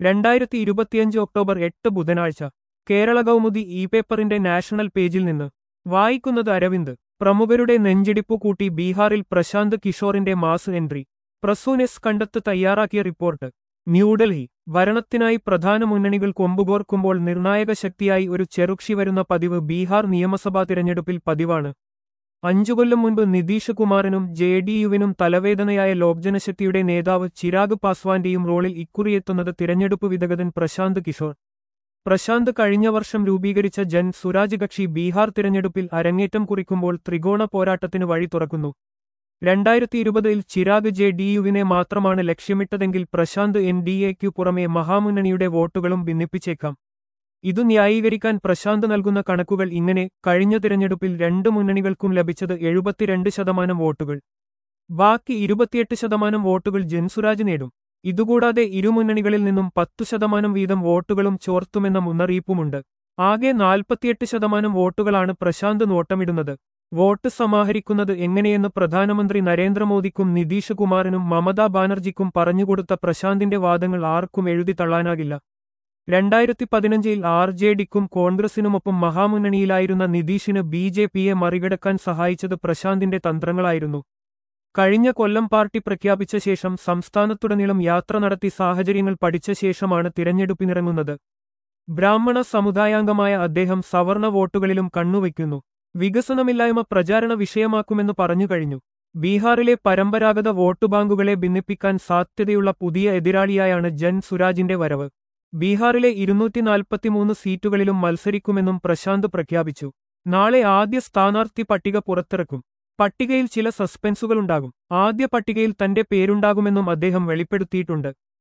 രണ്ടായിരത്തി ഇരുപത്തിയഞ്ച് ഒക്ടോബർ എട്ട് ബുധനാഴ്ച കേരള കൗമുദി ഇ പേപ്പറിന്റെ നാഷണൽ പേജിൽ നിന്ന് വായിക്കുന്നത് അരവിന്ദ് പ്രമുഖരുടെ നെഞ്ചിടിപ്പു കൂട്ടി ബീഹാറിൽ പ്രശാന്ത് കിഷോറിന്റെ മാസ് എൻട്രി പ്രസൂനെസ് കണ്ടെത്ത് തയ്യാറാക്കിയ റിപ്പോർട്ട് ന്യൂഡൽഹി ഭരണത്തിനായി പ്രധാന മുന്നണികൾ കൊമ്പുകോർക്കുമ്പോൾ നിർണായക ശക്തിയായി ഒരു ചെറുക്ഷി വരുന്ന പതിവ് ബീഹാർ നിയമസഭാ തിരഞ്ഞെടുപ്പിൽ പതിവാണ് അഞ്ചു കൊല്ലം മുൻപ് നിതീഷ് കുമാറിനും ജെ ഡി യുവിനും തലവേദനയായ ലോക്ജനശക്തിയുടെ നേതാവ് ചിരാഗ് പാസ്വാന്റെയും റോളിൽ ഇക്കുറിയെത്തുന്നത് തിരഞ്ഞെടുപ്പ് വിദഗ്ധൻ പ്രശാന്ത് കിഷോർ പ്രശാന്ത് കഴിഞ്ഞ വർഷം രൂപീകരിച്ച ജൻ സുരാജ് കക്ഷി ബീഹാർ തിരഞ്ഞെടുപ്പിൽ അരങ്ങേറ്റം കുറിക്കുമ്പോൾ ത്രികോണ പോരാട്ടത്തിന് വഴി തുറക്കുന്നു രണ്ടായിരത്തി ഇരുപതിൽ ചിരാഗ് ജെ ഡി യുവിനെ മാത്രമാണ് ലക്ഷ്യമിട്ടതെങ്കിൽ പ്രശാന്ത് എൻ ഡി എക്കു പുറമെ മഹാമുന്നണിയുടെ വോട്ടുകളും ഭിന്നിപ്പിച്ചേക്കാം ഇതു ന്യായീകരിക്കാൻ പ്രശാന്ത് നൽകുന്ന കണക്കുകൾ ഇങ്ങനെ കഴിഞ്ഞ തിരഞ്ഞെടുപ്പിൽ രണ്ട് മുന്നണികൾക്കും ലഭിച്ചത് എഴുപത്തിരണ്ട് ശതമാനം വോട്ടുകൾ ബാക്കി ഇരുപത്തിയെട്ട് ശതമാനം വോട്ടുകൾ ജൻസുരാജ് നേടും ഇതുകൂടാതെ ഇരുമുന്നണികളിൽ നിന്നും പത്തു ശതമാനം വീതം വോട്ടുകളും ചോർത്തുമെന്ന മുന്നറിയിപ്പുമുണ്ട് ആകെ നാൽപ്പത്തിയെട്ട് ശതമാനം വോട്ടുകളാണ് പ്രശാന്ത് നോട്ടമിടുന്നത് വോട്ട് സമാഹരിക്കുന്നത് എങ്ങനെയെന്ന് പ്രധാനമന്ത്രി നരേന്ദ്രമോദിക്കും നിതീഷ് കുമാറിനും മമതാ ബാനർജിക്കും പറഞ്ഞുകൊടുത്ത പ്രശാന്തിന്റെ വാദങ്ങൾ ആർക്കും എഴുതി തള്ളാനാകില്ല രണ്ടായിരത്തി പതിനഞ്ചിൽ ആർ ജെ ഡിക്കും കോൺഗ്രസിനുമൊപ്പം മഹാമുന്നണിയിലായിരുന്ന നിതീഷിന് ബി ജെ പിയെ മറികടക്കാൻ സഹായിച്ചത് പ്രശാന്തിന്റെ തന്ത്രങ്ങളായിരുന്നു കഴിഞ്ഞ കൊല്ലം പാർട്ടി പ്രഖ്യാപിച്ച ശേഷം സംസ്ഥാനത്തുടനീളം യാത്ര നടത്തി സാഹചര്യങ്ങൾ പഠിച്ച ശേഷമാണ് തിരഞ്ഞെടുപ്പിനിറങ്ങുന്നത് ബ്രാഹ്മണ സമുദായാംഗമായ അദ്ദേഹം സവർണ വോട്ടുകളിലും കണ്ണുവയ്ക്കുന്നു വികസനമില്ലായ്മ പ്രചാരണ വിഷയമാക്കുമെന്ന് പറഞ്ഞു കഴിഞ്ഞു ബീഹാറിലെ പരമ്പരാഗത വോട്ട് ബാങ്കുകളെ ഭിന്നിപ്പിക്കാൻ സാധ്യതയുള്ള പുതിയ എതിരാളിയായാണ് ജൻ സുരാജിന്റെ വരവ് ബീഹാറിലെ ഇരുന്നൂറ്റി നാൽപ്പത്തിമൂന്ന് സീറ്റുകളിലും മത്സരിക്കുമെന്നും പ്രശാന്ത് പ്രഖ്യാപിച്ചു നാളെ ആദ്യ സ്ഥാനാർത്ഥി പട്ടിക പുറത്തിറക്കും പട്ടികയിൽ ചില സസ്പെൻസുകളുണ്ടാകും ആദ്യ പട്ടികയിൽ തന്റെ പേരുണ്ടാകുമെന്നും അദ്ദേഹം വെളിപ്പെടുത്തിയിട്ടുണ്ട്